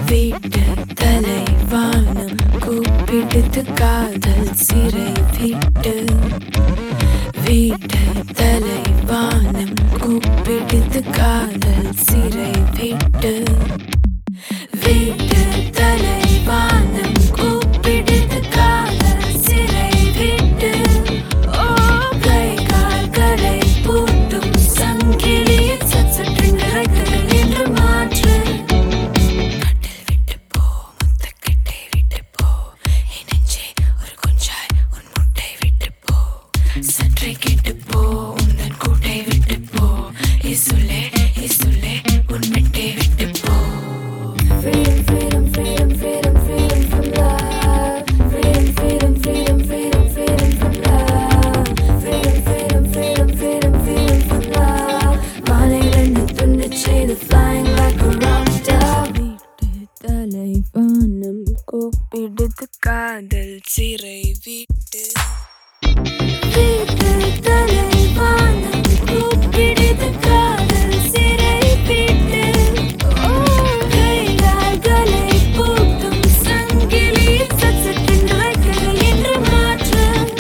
வீட்டு தலைவானம் கூப்பிடுது காதல் சிறை விட்டு வீட்டு தலைவானம் கூப்பிடுது காதல் சிறை விட்டு வீட்டு தலைவானம் கூப்பிடுது காதல் சிறை விட்டு ஓ கை கால்களை பூட்டும் சங்கிலியில் சச்சென்று ரெக்கைகள் என்று மாற்று கட்டில் விட்டு போ முத்தக்கட்டை விட்டு போ என் நெஞ்சே ஒரு குஞ்சாய் உன் முட்டை விட்டு போ சற்றே கெட்டு போ உந்தன் கூட்டை விட்டு போ இசுலே இசுலே உன் மெட்டை விட்டு போ Freedom, freedom, freedom, freedom, freedom from love. Freedom, freedom, freedom, freedom, freedom from love. Freedom, freedom, freedom, freedom, freedom from love. வானிலிருந்து துண்டச் செய்து flying like a rock star. வீட்டு தலைவானம் கூப்பிடுது காதல் சிறை வீட்டு வீட்டு தலைவானம் கூப்பிடுது காதல் சிறை வீட்டு ஓ கைகால்களை பூட்டும் சங்கிலியில் சச்சென்று ரெக்கைகள் என்று மாற்று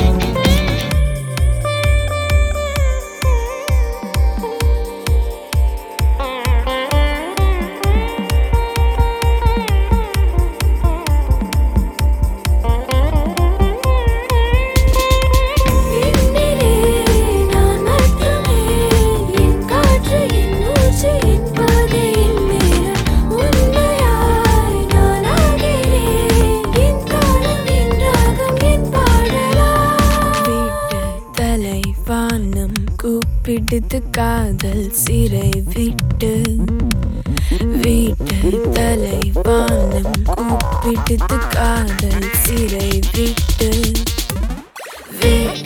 என்னிலே நான் மட்டுமே என் காற்று என் மூச்சு என் பாதை என் நேரம் உண்மையாய் நான் ஆகிறேன் என் காலம் என் ராகம் என் பாடலா வீட்டு தலைவானம் கூப்பிடுது காதல் சிறை விட்டு வீட்டு தலைவானம் கூப்பிடுது காதல் சிறை விட்டு வீட்டு